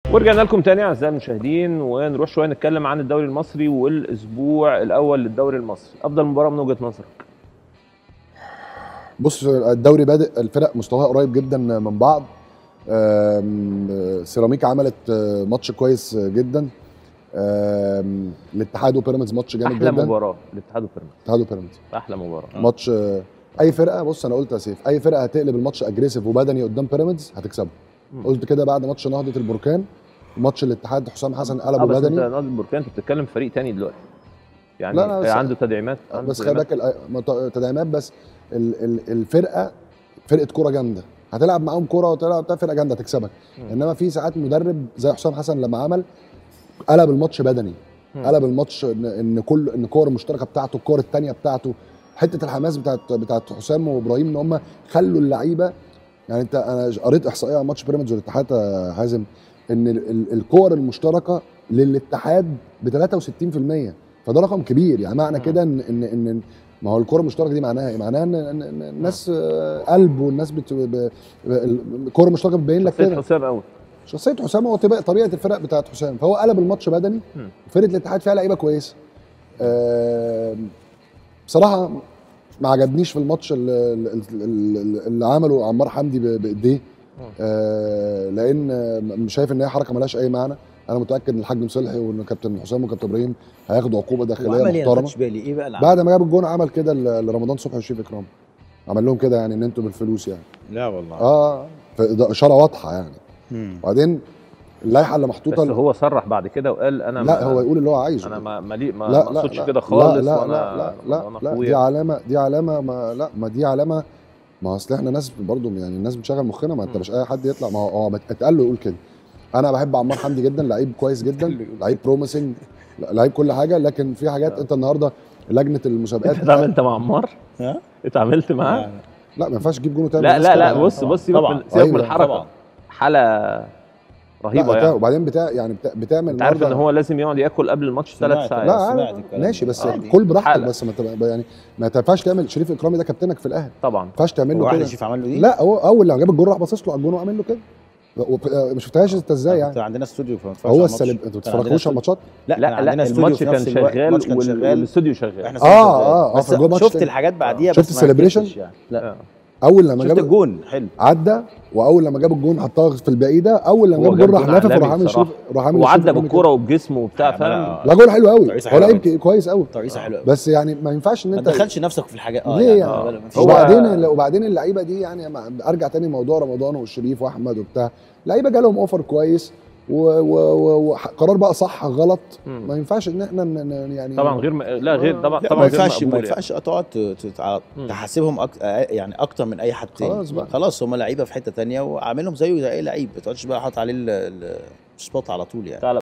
ورجعنا لكم تاني اعزائي المشاهدين ونروح شويه نتكلم عن الدوري المصري والاسبوع الاول للدوري المصري افضل مباراه من وجهه نظرك بص الدوري بادئ الفرق مستواها قريب جدا من بعض آم، سيراميكا عملت آه، ماتش كويس جدا آم، الاتحاد وبيراميدز ماتش جامد احلى جدا مباراه الاتحاد وبيراميدز الاتحاد وبيراميدز احلى مباراه ماتش آه، اي فرقه بص انا قلت يا سيف اي فرقه هتقلب الماتش اجريسيف وبدني قدام بيراميدز هتكسبه مم. قلت كده بعد ماتش نهضه البركان ماتش الاتحاد حسام حسن اه قلبه بس انت بدني نادي البركان انت بتتكلم في فريق تاني دلوقتي يعني لا، لا، بس- عنده تدعيمات عنده بس خلي تدعيمات. بالك ال- مت- تدعيمات بس ال- ال- الفرقه فرقه كوره جامده هتلعب معاهم كوره وتلعب بتاع فرقه جامده هتكسبك مم. انما في ساعات مدرب زي حسام حسن لما عمل قلب الماتش بدني مم. قلب الماتش ان ان كل ان الكور المشتركه بتاعته الكور الثانيه بتاعته حته الحماس بتاعت بتاعت حسام وابراهيم ان هم خلوا اللعيبه يعني انت انا قريت احصائيه عن ماتش بيراميدز والاتحاد يا حازم ان ال- ال- الكور المشتركه للاتحاد ب 63% فده رقم كبير يعني معنى مم. كده ان ان ان ما هو الكره المشتركه دي معناها ايه؟ معناها ان إن- إن الناس آه، قلب والناس بت... ب... ب... الكره المشتركه بتبين لك شخصية كده حسام قوي شخصيه حسام هو طبيعه طبيعه الفرق بتاعت حسام فهو قلب الماتش بدني مم. فرقه الاتحاد فيها لعيبه كويسه آم، بصراحه ما عجبنيش في الماتش اللي, اللي, اللي عمله عمار حمدي ب- بايديه آه، لان آه، شايف ان هي حركه ملهاش اي معنى انا متاكد ان الحاج مصلحي وان كابتن حسام وكابتن ابراهيم هياخدوا عقوبه داخليه وعمل ايه انا ما محترمه خدتش بالي ايه بقى اللي بعد ما جاب الجون عمل كده ل- لرمضان صبحي وشريف اكرام عمل لهم كده يعني ان انتوا بالفلوس يعني لا والله اه ده اشاره واضحه يعني مم. وبعدين اللائحه اللي بس محطوطه هو صرح بعد كده وقال انا لا ما هو يقول اللي هو عايزه انا ما ما لي- ما لا ما لا اقصدش لا كده خالص لا لا وانا لا لا وانا لا دي اخويا علامه دي علامه ما لا ما دي علامه ما اصل احنا ناس برضو يعني الناس بتشغل مخنا ما انت مم. مش اي حد يطلع ما هو هو اتقال له يقول كده انا بحب عمار حمدي جدا لعيب كويس جدا اتقال له يقول لعيب بروميسنج لعيب كل حاجه لكن في حاجات آه. انت النهارده لجنه المسابقات انت اتعاملت مع عمار؟ ها؟ اتعاملت معاه؟ لا، لا ما ينفعش تجيب جون وتعمل لا ناس لا كده. لا بص طبعاً. بص سيبك طبعاً. من سيبك من أيوة. الحركه طبعا حاله رهيبه لا، يعني وبعدين بتاع يعني بتاع بتعمل انت عارف ان النهاردة- هو لازم يقعد ياكل قبل الماتش سمعت. ثلاث ساعات لا سمعت عادي. الكلام ماشي ده. بس عادي. كل براحتك حالة. بس ما تبقى يعني ما ينفعش تعمل شريف اكرامي ده كابتنك في الاهلي طبعا ما ينفعش تعمل هو له واحد كده شيف عمل له دي لا هو اول لما جاب الجون راح باصص له على الجون وعامل له كده وب- آه، ما شفتهاش انت ازاي كنت يعني عندنا استوديو فما اتفرجش هو على الماتش. السلب انتوا ما كان عندنا بتتفرجوش على استوديو. الماتشات لا كان لا لا عندنا استوديو الماتش في كان نفس الوقت. شغال الماتش كان وال- شغال والاستوديو شغال احنا آه، آه، آه، بس في الجول ماتش شفت تاني. الحاجات بعديها شفت بس ما السليبريشن؟ ركزتش يعني. لا آه. اول لما شفت جاب الجون حلو عدى واول لما جاب الجون حطها في البعيده اول لما هو جاب الجون جاب راح جون لافف عالمي وراح عامل بصراحة. شريف راح عامل وعدى شريف إكرامي بالكوره وبجسمه وبتاع فاهم عملها- كده. لا جول حلو قوي ترقيصة هو حلوة لعيب أوي. كويس قوي ترقيصه حلوه بس يعني ما ينفعش ان ما انت تدخلش نفسك في الحاجات اه ليه يعني يعني؟ آه، مفيش هو- وبعدين وبعدين اللعيبه دي يعني ما- ارجع تاني موضوع رمضان والشريف واحمد وبتاع لعيبه جالهم اوفر كويس وقرار بقى صح غلط مم. ما ينفعش ان احنا ن- ن- يعني طبعا غير م... لا غير طبعا لا طبعا ما غير ينفعش ما مقبول يعني. ينفعش تقعد ت- تتع- مم. تحاسبهم أك... يعني اكتر من اي حد تاني خلاص بقى. خلاص هم لعيبه في حته تانية وعاملهم زيه زي اي لعيب ما تقعدش بقى حاطط عليه ال- ال- السبوت على طول يعني تعال